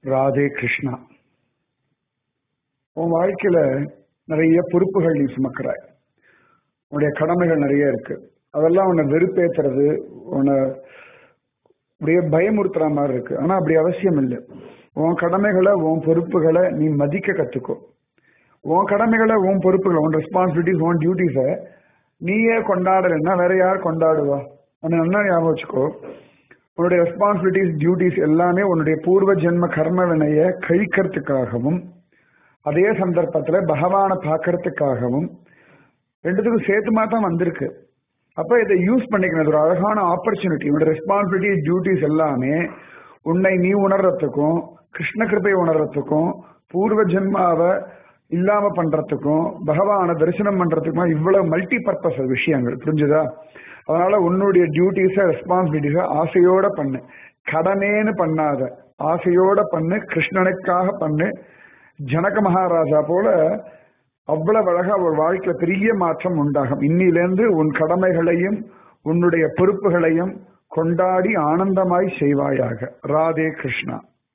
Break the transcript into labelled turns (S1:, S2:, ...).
S1: ராதே கிருஷ்ணா உன் வாழ்க்கையில நிறைய பொறுப்புகள் நீ சுமக்கிறாய் உன்னுடைய கடமைகள் நிறைய இருக்கு அதெல்லாம் உன்னை வெறுப்பேத்துறது உன்னை அப்படியே பயமுறுத்துற மாதிரி இருக்கு ஆனா அப்படி அவசியம் இல்லை உன் கடமைகளை உன் பொறுப்புகளை நீ மதிக்க கத்துக்கோ உன் கடமைகளை உன் பொறுப்புகளை உன் ரெஸ்பான்சிபிலிட்டிஸ் உன் டியூட்டிஸை நீயே கொண்டாடலைன்னா வேற யார் கொண்டாடுவா உன்னை நல்லா ஞாபகம் வச்சுக்கோ உன்னுடைய ரெஸ்பான்சிபிலிட்டிஸ் டியூட்டிஸ் எல்லாமே உன்னுடைய பூர்வ ஜென்ம கர்ம வினைய கழிக்கிறதுக்காகவும் அதே சந்தர்ப்பத்துல பகவானை பார்க்கறதுக்காகவும் ரெண்டுத்துக்கும் சேர்த்துமா தான் வந்திருக்கு அப்ப இதை யூஸ் பண்ணிக்கணும் ஒரு அழகான ஆப்பர்ச்சுனிட்டி உன்னோட ரெஸ்பான்சிபிலிட்டி டியூட்டிஸ் எல்லாமே உன்னை நீ உணர்றதுக்கும் கிருஷ்ண கிருப்பை உணர்றதுக்கும் பூர்வ ஜென்மாவை இல்லாம பண்றதுக்கும் பகவான தரிசனம் பண்றதுக்குமா இவ்வளவு மல்டி பர்பஸ் விஷயங்கள் புரிஞ்சுதா அதனால உன்னுடைய டியூட்டிஸ ரெஸ்பான்சிபிலிட்டிஸ ஆசையோட பண்ணு கடனேன்னு பண்ணாத ஆசையோட பண்ணு கிருஷ்ணனுக்காக பண்ணு ஜனக மகாராஜா போல அவ்வளவு அழகா ஒரு வாழ்க்கையில பெரிய மாற்றம் உண்டாகும் இன்னிலிருந்து உன் கடமைகளையும் உன்னுடைய பொறுப்புகளையும் கொண்டாடி ஆனந்தமாய் செய்வாயாக ராதே கிருஷ்ணா